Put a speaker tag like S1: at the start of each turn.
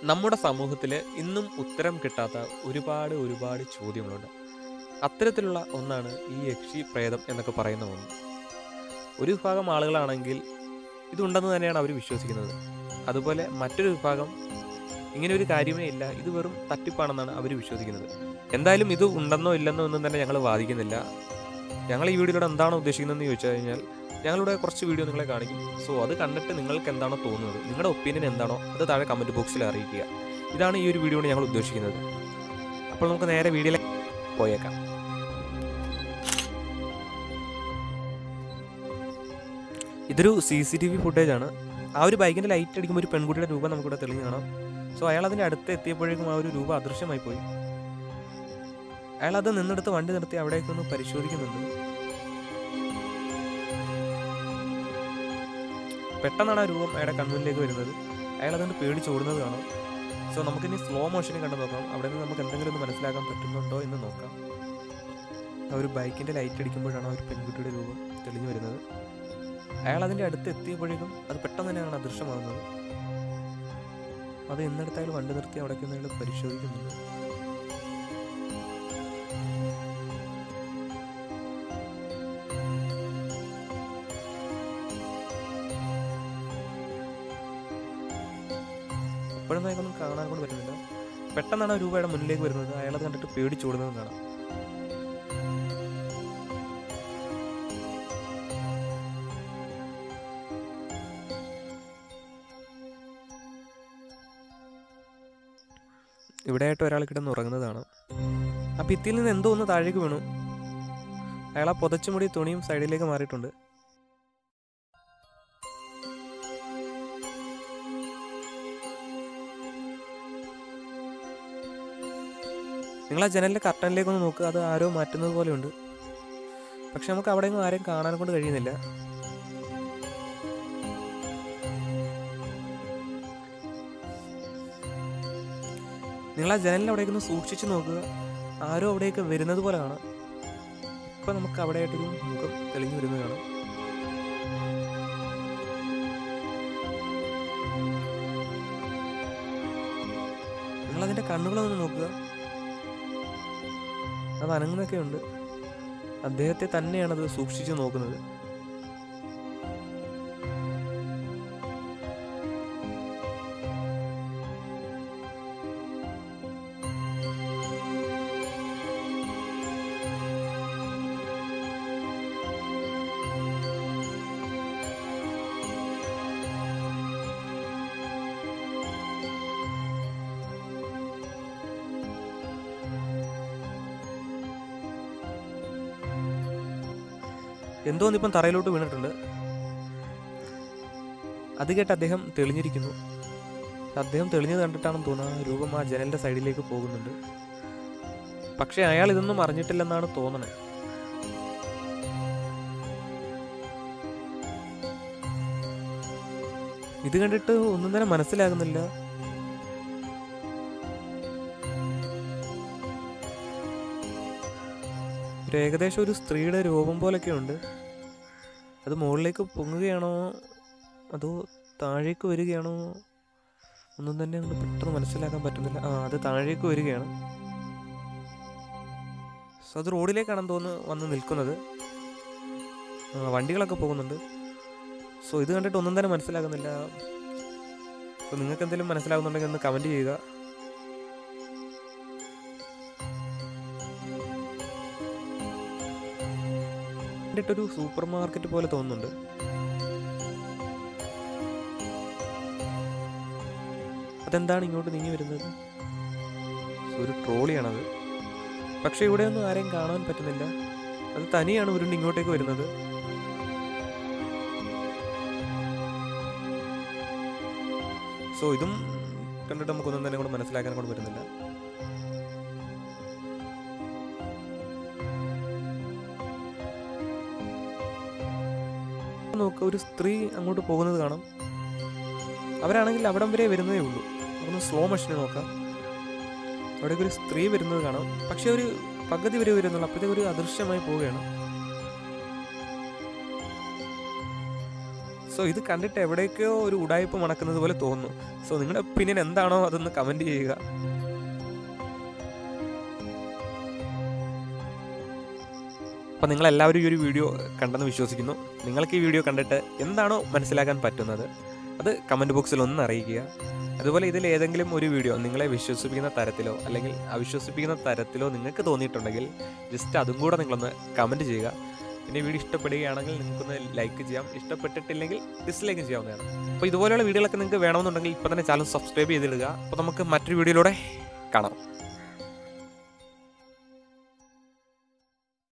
S1: നമ്മുടെ സമൂഹത്തിൽ ഇന്നും ഉത്തരം കിട്ടാത്ത ഒരുപാട് ഒരുപാട് ചോദ്യങ്ങളുണ്ട് അത്തരത്തിലുള്ള ഒന്നാണ് ഈ യക്ഷി പ്രേതം എന്നൊക്കെ പറയുന്ന ഒന്ന് ഒരു വിഭാഗം ആളുകളാണെങ്കിൽ ഇതുണ്ടെന്ന് തന്നെയാണ് അവർ വിശ്വസിക്കുന്നത് അതുപോലെ മറ്റൊരു വിഭാഗം ഇങ്ങനെ ഒരു കാര്യമേ ഇല്ല ഇത് വെറും തട്ടിപ്പാണെന്നാണ് അവർ വിശ്വസിക്കുന്നത് എന്തായാലും ഇത് ഉണ്ടെന്നോ ഇല്ലെന്നോ ഒന്നും തന്നെ ഞങ്ങൾ വാദിക്കുന്നില്ല ഞങ്ങൾ ഈ വീഡിയോയിലൂടെ എന്താണോ ഉദ്ദേശിക്കുന്നതെന്ന് ചോദിച്ചു കഴിഞ്ഞാൽ ഞങ്ങളുടെ കുറച്ച് വീഡിയോ നിങ്ങളെ കാണിക്കും സോ അത് കണ്ടിട്ട് നിങ്ങൾക്ക് എന്താണോ തോന്നുന്നത് നിങ്ങളുടെ ഒപ്പീനിയൻ എന്താണോ അത് താഴെ കമൻറ്റ് ബോക്സിൽ അറിയിക്കുക ഇതാണ് ഈ ഒരു വീഡിയോ കൊണ്ട് ഞങ്ങൾ ഉദ്ദേശിക്കുന്നത് അപ്പോൾ നമുക്ക് നേരെ വീഡിയോയിലേക്ക് പോയേക്കാം ഇതൊരു സി സി ടി വി ഫുട്ടേജാണ് ആ ഒരു ബൈക്കിൻ്റെ ലൈറ്റ് അടിക്കുമ്പോൾ ഒരു പെൺകുട്ടിയുടെ രൂപം നമുക്കിവിടെ തെളിഞ്ഞു കാണാം സോ അയാൾ അതിൻ്റെ അടുത്ത് എത്തിയപ്പോഴേക്കും ആ ഒരു രൂപം അദൃശ്യമായി പോയി അയാൾ അത് നിന്നെടുത്ത് വണ്ടി നിർത്തി അവിടേക്കൊന്ന് പരിശോധിക്കുന്നുണ്ട് പെട്ടെന്നാണ് ആ രൂപം അയാളുടെ കൺമുന്നിലേക്ക് വരുന്നത് അയാൾ അതുകൊണ്ട് പേടിച്ചോടുന്നത് കാണാം സോ നമുക്കിനി സ്ലോ മോഷനിൽ കണ്ടു നോക്കാം അവിടെ നിന്ന് നമുക്ക് എന്തെങ്കിലും ഒന്ന് മനസ്സിലാക്കാൻ പറ്റുന്നുണ്ടോ എന്ന് നോക്കാം ആ ഒരു ബൈക്കിൻ്റെ ലൈറ്റ് അടിക്കുമ്പോഴാണ് ആ ഒരു പെൺകുട്ടിയുടെ രൂപം തെളിഞ്ഞു വരുന്നത് അയാൾ അതിൻ്റെ അടുത്ത് എത്തിയപ്പോഴേക്കും അത് പെട്ടെന്ന് തന്നെയാണ് അദൃശ്യമാകുന്നത് അത് എന്നിടത്ത് അയാൾ വണ്ടി നിർത്തി അവിടേക്ക് ഒന്ന് അയാൾ പരിശോധിക്കുന്നുണ്ട് അപ്പോഴൊന്നും അയാൾക്കൊന്നും കാണാൻ കൊണ്ട് പറ്റുന്നില്ല പെട്ടെന്നാണ് ആ രൂപയുടെ മുന്നിലേക്ക് വരുന്നത് അയാളത് കണ്ടിട്ട് പേടിച്ചോടുന്നത് കാണാം ഇവിടെയായിട്ട് ഒരാൾ കിടന്ന് ഉറങ്ങുന്നതാണ് ആ ഭിത്തിയിൽ നിന്ന് എന്തോ ഒന്ന് താഴേക്ക് വീണു അയാൾ ആ പുതച്ചുമുടി തുണിയും സൈഡിലേക്ക് മാറിയിട്ടുണ്ട് നിങ്ങൾ ആ ജനലിൻ്റെ കർട്ടനിലേക്ക് ഒന്ന് നോക്കുക അത് ആരോ മാറ്റുന്നത് പോലെയുണ്ട് പക്ഷെ നമുക്ക് അവിടെ ഒന്നും ആരെയും കാണാൻ കൊണ്ട് കഴിയുന്നില്ല നിങ്ങൾ ആ ജനലിൻ്റെ അവിടേക്ക് ഒന്ന് സൂക്ഷിച്ച് നോക്കുക ആരോ അവിടേക്ക് വരുന്നത് പോലെ കാണാം ഇപ്പം നമുക്ക് അവിടെ ആയിട്ടൊരു മുഖം തെളിഞ്ഞു വരുന്നത് കാണാം നിങ്ങളതിൻ്റെ കണ്ണുകളൊന്ന് നോക്കുക അത് അനങ്ങുന്നൊക്കെ ഉണ്ട് അദ്ദേഹത്തെ തന്നെയാണത് സൂക്ഷിച്ചു നോക്കുന്നത് എന്തോന്നിപ്പം തറയിലോട്ട് വീണിട്ടുണ്ട് അത് കേട്ട് അദ്ദേഹം തെളിഞ്ഞിരിക്കുന്നു അദ്ദേഹം തെളിഞ്ഞത് കണ്ടിട്ടാണെന്ന് തോന്നുന്നത് ആ രൂപം ആ ജനലിന്റെ സൈഡിലേക്ക് പോകുന്നുണ്ട് പക്ഷെ അയാൾ ഇതൊന്നും അറിഞ്ഞിട്ടില്ലെന്നാണ് തോന്നണേ ഇത് കണ്ടിട്ട് ഒന്നും തന്നെ മനസ്സിലാകുന്നില്ല ഒരു ഏകദേശം ഒരു സ്ത്രീയുടെ രൂപം പോലൊക്കെ ഉണ്ട് അത് മുകളിലേക്ക് പൊങ്ങുകയാണോ അതോ താഴേക്ക് വരികയാണോ ഒന്നും തന്നെ അങ്ങോട്ട് പെട്ടെന്ന് മനസ്സിലാക്കാൻ പറ്റുന്നില്ല ആ അത് താഴേക്ക് വരികയാണ് സോ അത് റോഡിലേക്കാണെന്ന് തോന്നുന്നു വന്ന് നിൽക്കുന്നത് ആ, വണ്ടികളൊക്കെ പോകുന്നുണ്ട് സോ ഇത് കണ്ടിട്ട് ഒന്നും തന്നെ മനസ്സിലാകുന്നില്ല സോ നിങ്ങൾക്ക് എന്തെങ്കിലും മനസ്സിലാകുന്നുണ്ടെങ്കിൽ ഒന്ന് കമൻറ്റ് ചെയ്യുക കണ്ടിട്ടൊരു സൂപ്പർ മാർക്കറ്റ് പോലെ തോന്നുന്നുണ്ട് അതെന്താണ് ഇങ്ങോട്ട് നീങ്ങി വരുന്നത് ഒരു ട്രോളിയാണത് പക്ഷെ ഇവിടെ ഒന്നും ആരെയും കാണാൻ പറ്റുന്നില്ല അത് തനിയാണ് ഉരുണ്ട് ഇങ്ങോട്ടേക്ക് വരുന്നത് സോ ഇതും കണ്ടിട്ട് നമുക്കൊന്നും തന്നെ കൂടെ മനസ്സിലാക്കാൻ കൂടെ പറ്റുന്നില്ല നോക്കുക ഒരു സ്ത്രീ അങ്ങോട്ട് പോകുന്നത് കാണാം അവരാണെങ്കിൽ അവിടം വരെ വരുന്നതേ ഉള്ളൂ ഒന്ന് സ്ലോ മെഷീന് നോക്കാം അവിടേക്ക് ഒരു സ്ത്രീ വരുന്നത് കാണാം പക്ഷെ ഒരു പകുതി വരെ വരുന്നുള്ളൂ അപ്പോഴത്തേക്ക് ഒരു അദൃശ്യമായി പോവുകയാണ് സോ ഇത് കണ്ടിട്ട് എവിടേക്കോ ഒരു ഉടായ്പ മണക്കുന്നത് പോലെ തോന്നുന്നു സോ നിങ്ങളുടെ ഒപ്പീനിയൻ എന്താണോ അതൊന്ന് കമൻറ്റ് ചെയ്യുക അപ്പോൾ നിങ്ങളെല്ലാവരും ഈ ഒരു വീഡിയോ കണ്ടെന്ന് വിശ്വസിക്കുന്നു നിങ്ങൾക്ക് ഈ വീഡിയോ കണ്ടിട്ട് എന്താണോ മനസ്സിലാക്കാൻ പറ്റുന്നത് അത് കമൻറ്റ് ബോക്സിൽ ഒന്ന് അറിയിക്കുക അതുപോലെ ഇതിൽ ഏതെങ്കിലും ഒരു വീഡിയോ നിങ്ങളെ വിശ്വസിപ്പിക്കുന്ന തരത്തിലോ അല്ലെങ്കിൽ അവിശ്വസിപ്പിക്കുന്ന തരത്തിലോ നിങ്ങൾക്ക് തോന്നിയിട്ടുണ്ടെങ്കിൽ ജസ്റ്റ് അതും കൂടെ നിങ്ങളൊന്ന് കമൻറ്റ് ചെയ്യുക പിന്നെ വീഡിയോ ഇഷ്ടപ്പെടുകയാണെങ്കിൽ നിങ്ങൾക്കൊന്ന് ലൈക്ക് ചെയ്യാം ഇഷ്ടപ്പെട്ടിട്ടില്ലെങ്കിൽ ഡിസ്ലൈക്ക് ചെയ്യാവുന്നതാണ് അപ്പോൾ ഇതുപോലെയുള്ള വീഡിയോകളൊക്കെ നിങ്ങൾക്ക് വേണമെന്നുണ്ടെങ്കിൽ ഇപ്പോൾ തന്നെ ചാനൽ സബ്സ്ക്രൈബ് ചെയ്തിടുക അപ്പോൾ നമുക്ക് മറ്റൊരു വീഡിയോയിലൂടെ കാണാം